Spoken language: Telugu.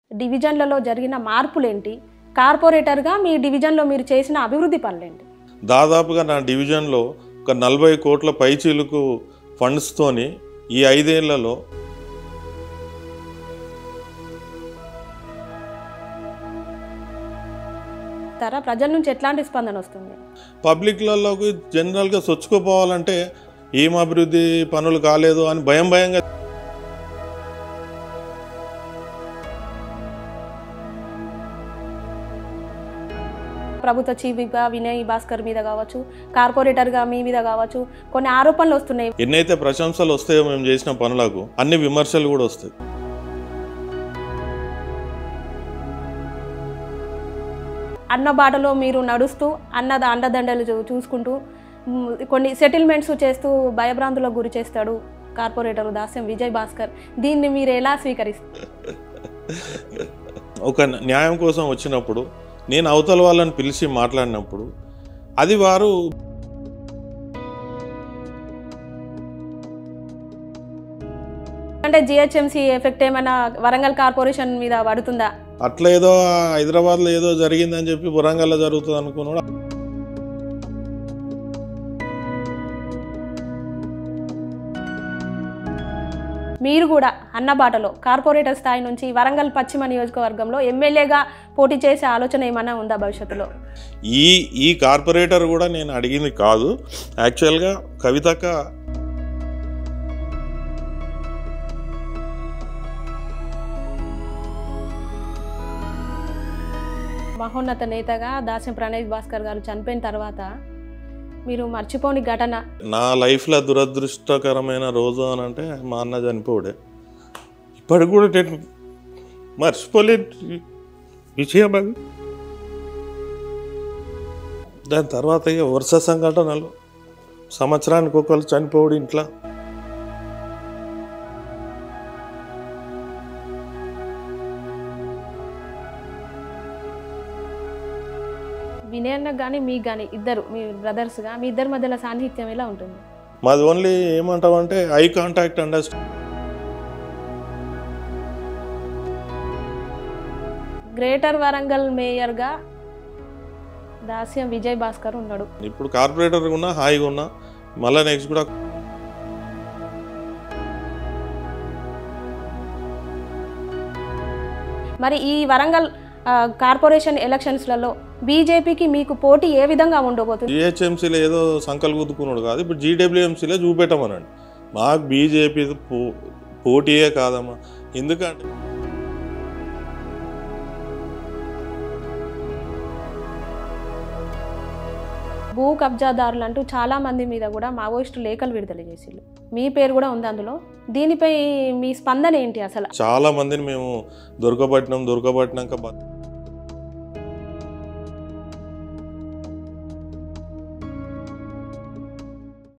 డివిజన్లలో జరిగిన మార్పులేంటి కార్పొరేటర్గా మీ డివిజన్లో మీరు చేసిన అభివృద్ధి పనులేంటి దాదాపుగా నా డివిజన్లో ఒక నలభై కోట్ల పైచీలకు ఫండ్స్తోని ఈ ఐదేళ్లలో తర ప్రజల నుంచి ఎట్లాంటి స్పందన వస్తుంది పబ్లిక్లలోకి జనరల్గా సొచ్చుకుపోవాలంటే ఏం అభివృద్ధి పనులు కాలేదు అని భయం భయంగా ప్రభుత్వ చీఫ్గా వినయ్ భాస్కర్ మీద కావచ్చు కార్పొరేటర్గా మీ మీద కావచ్చు కొన్ని ఆరోపణలు వస్తున్నాయి ఎన్నైతే ప్రశంసలు వస్తాయో మేము చేసిన పనులకు అన్ని విమర్శలు కూడా వస్తాయి అన్న బాటలో మీరు నడుస్తూ అన్న అండదండలు చూ- చూసుకుంటూ మ్, కొన్ని సెటిల్మెంట్స్ చేస్తూ భయభ్రాంతులకు గురి చేస్తాడు కార్పొరేటర్ దాస్యం విజయ్ భాస్కర్ దీన్ని మీరు ఎలా స్వీకరిస్తారు ఒక న్యాయం కోసం వచ్చినప్పుడు నేను అవతల వాళ్ళని పిలిచి మాట్లాడినప్పుడు అది వారు అంటే జిహెచ్ఎంసీ ఎఫెక్ట్ ఏమైనా వరంగల్ కార్పొరేషన్ మీద పడుతుందా అట్లా ఏదో హైదరాబాద్లో ఏదో జరిగిందని చెప్పి వరంగల్లో జరుగుతుంది అనుకున్నాడు మీరు కూడా అన్నబాటలో కార్పొరేటర్ స్థాయి నుంచి వరంగల్ పశ్చిమ నియోజకవర్గంలో ఎమ్మెల్యేగా పోటీ చేసే ఆలోచన ఏమైనా ఉందా భవిష్యత్తులో ఈ ఈ కార్పొరేటర్ కూడా నేను అడిగింది కాదు యాక్చువల్గా కవితక్క మహోన్నత నేతగా దాస్యం ప్రణయ్ భాస్కర్ గారు చనిపోయిన తర్వాత మీరు మర్చిపోని ఘటన నా లైఫ్లో దురదృష్టకరమైన రోజు అని అంటే మా అన్న చనిపోడే ఇప్పటికి కూడా నేను మర్చిపోలే విషయం అది దాని తర్వాత ఇక వరుస సంఘటనలు సంవత్సరానికి ఒకరు చనిపోవడు ఇంట్లో వినయ్ అన్నకు కానీ మీకు కానీ ఇద్దరు మీ బ్రదర్స్గా మీ ఇద్దరి మధ్యలో సాన్నిహిత్యం ఎలా ఉంటుంది మాది ఓన్లీ ఏమంటామంటే I contact understand greater Warangal మేయర్గా దాస్యం విజయ్ భాస్కర్ ఉన్నాడు ఇప్పుడు కార్పొరేటర్ ఉన్నా హాయిగా ఉన్నా మళ్ళీ నెక్స్ట్ కూడా మరి ఈ వరంగల్ ఆ, కార్పొరేషన్ ఎలక్షన్స్లలో బీజేపీకి మీకు పోటీ ఏ విధంగా ఉండబోతుంది జిహెచ్ఎంసీలో ఏదో సంకల్ కుదుకున్నాడు కాదు ఇప్పుడు జీడబ్ల్యూఎంసీలో చూపెట్టమనండి మాకు బీజేపీ పో పోటీయే కాదమ్మా ఎందుకంటే భూ కబ్జాదారులు అంటూ చాలా మంది మీద కూడా మావోయిస్టు లేఖలు విడుదల చేసిళ్ళు మీ పేరు కూడా ఉంది అందులో దీనిపై మీ స్పందన ఏంటి అసలు చాలా మందిని మేము దొరకబట్టినాం దొరకబట్టినాక బ-